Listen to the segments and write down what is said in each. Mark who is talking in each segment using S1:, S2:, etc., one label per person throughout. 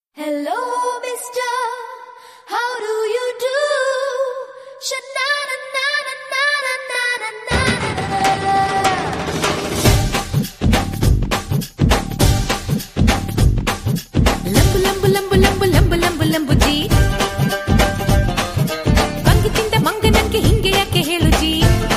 S1: Hello, mister. How do you do? Sha-na-na-na-na-na-na-na-na-na.
S2: ಲಂಬು ಲಂಬು ಲಂಬು ಲಂಬು ಲಂಬು ಲಂಬು ಲಂಬು ಜಿ ಬಂಗಿ ತಿಂದ ಮಂಗನಂಗೆ ಹಿಂಗೆ ಯಾಕೆ ಹೇಳು ಜಿ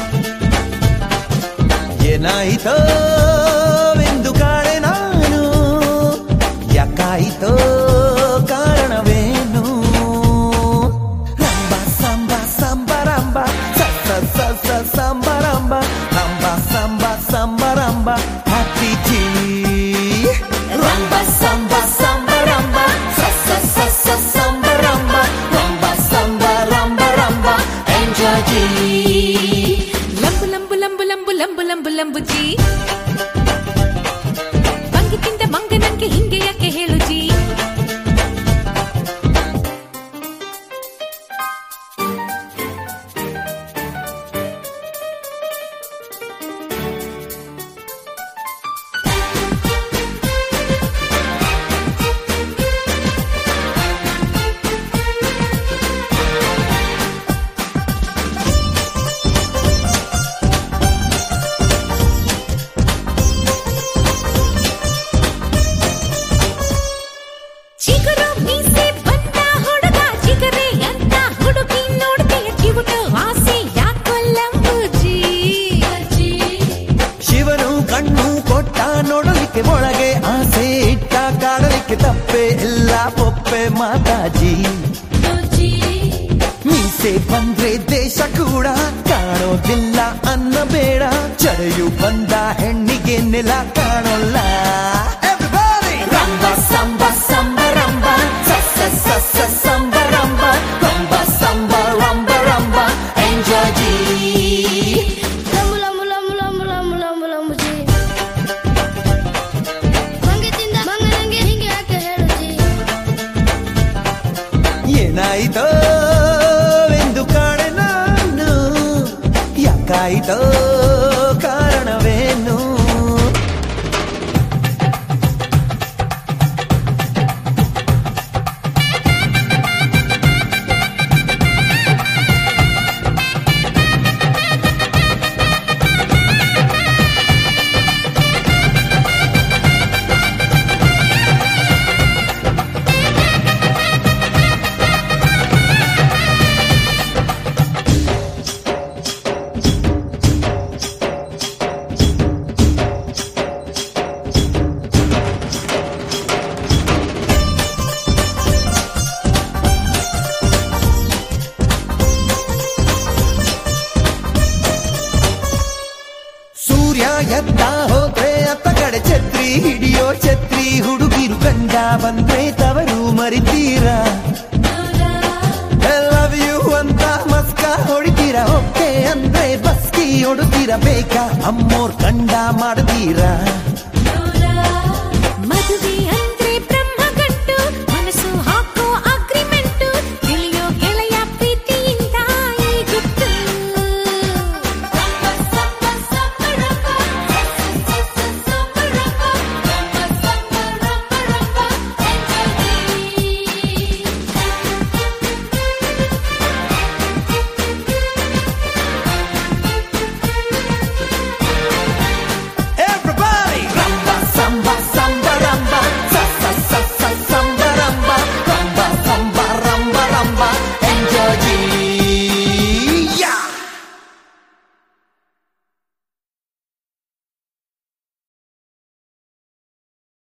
S3: ಏನಾಯಿತೋ ಎಂದು ಕಾಣೆ ನಾನು ಯಾಕಾಯಿತೋ ಕಾರಣವೇನು ರಂಬ ಸಂಬ ಸಂಬರಂಬ ಸತ್ತ ಸಸ ಸಂಬರಂಬ ರಂಬ ಸಂಬ ಸಂಬರಂಬ ಹ್ಯಾಪಿ ಜೀ ರಂಬ ಸಂಬ ಸಂಬರಂಬ ಸಸ ಸಸ ಸಂಬರಂಬ ರಂಬ ಸಂಬ ರಂಬ ರಂಬ ಎಂಜಾಯ್ ಜೀ
S2: ಲಂಬು ಲಂಬು ಲಂಬು ಲಂಬು ಲಂಬು ಲಂಬು ಲಂಬು ಜಿ ಬಂಗಿ ತಿಂದ ಮಂಗನಂಗೆ ಹಿಂಗೆ ಯಾಕೆ ಹೇಳು ಜಿ ಚಿಗುರು ಮೀಸೆ ಬಂದ ಹುಡುಗ ಚಿಗರೆ ಅಂತ ಹುಡುಗಿ ನೋಡ್ತೀಯ ಕಿವುಟ ಆಸೆ ಯಾಕೋ ಲಂಬು ಜಿ
S3: ಶಿವನು ಕಣ್ಣು ಕೊಟ್ಟ ನೋಡಲಿಕ್ಕೆ ಒಳಗೆ ಆಸೆ ಇಟ್ಟ ಕಾಡಲಿಕ್ಕೆ ತಪ್ಪೆ ಎಲ್ಲ ಪೊಪ್ಪೆ ಮಾತಾಜಿ ಮೀಸೆ ಬಂದ್ರೆ ದೇಶ ಕೂಡ ಕಾಣೋದಿಲ್ಲ ಅನ್ನಬೇಡ ಚಡೆಯು ಬಂದ ಹೆಣ್ಣಿಗೆ ನೆಲ ಕಾಣೋಲ್ಲ Everybody! ರಂಬ ಸಂಬ ಸಂಬರಂಬ ಸಸ ಸಸ ಸಂಬರಂಬ ರಂಬ ಸಂಬ ರಂಬ ರಂಬ ಎಂಜಾಯ್ ಜೀ
S1: ಲಂಬು ಲಂಬು ಲಂಬು ಲಂಬು ಲಂಬು ಲಂಬು ಲಂಬು ಜಿ ಮಂಗೆ ತಿಂದ ಮಂಗನಂಗೆ ಹಿಂಗೆ ಯಾಕೆ ಹೇಳು ಜಿ
S3: ಏನಾಯಿತೋ ಎಂದು ಕಾಣೆ ನಾನು ಯಾಕಾಯಿತೋ ಕಾರಣವೇನು ಸೂರ್ಯ ಎದ್ದ ಹೋದ್ರೆ ಅತ್ತ ಕಡೆ ಛತ್ರಿ ಹಿಡಿಯೋ ಛತ್ರಿ ಹುಡುಗಿರು ಗಂಡ ಬಂದ್ರೆ ತವರು ಮರಿತೀರಾ ಲವ್ ಯು ಅಂತ ಮಸ್ಕ ಹೊಡಿತೀರಾ ಓಕೆ ಅಂದ್ರೆ ಬಸ್ಕಿ ಹೊಡುತ್ತೀರಾ ಬೇಕಾ ಅಮ್ಮೋರ್ ಕಂಡ ಮಾಡ್ತೀರಾ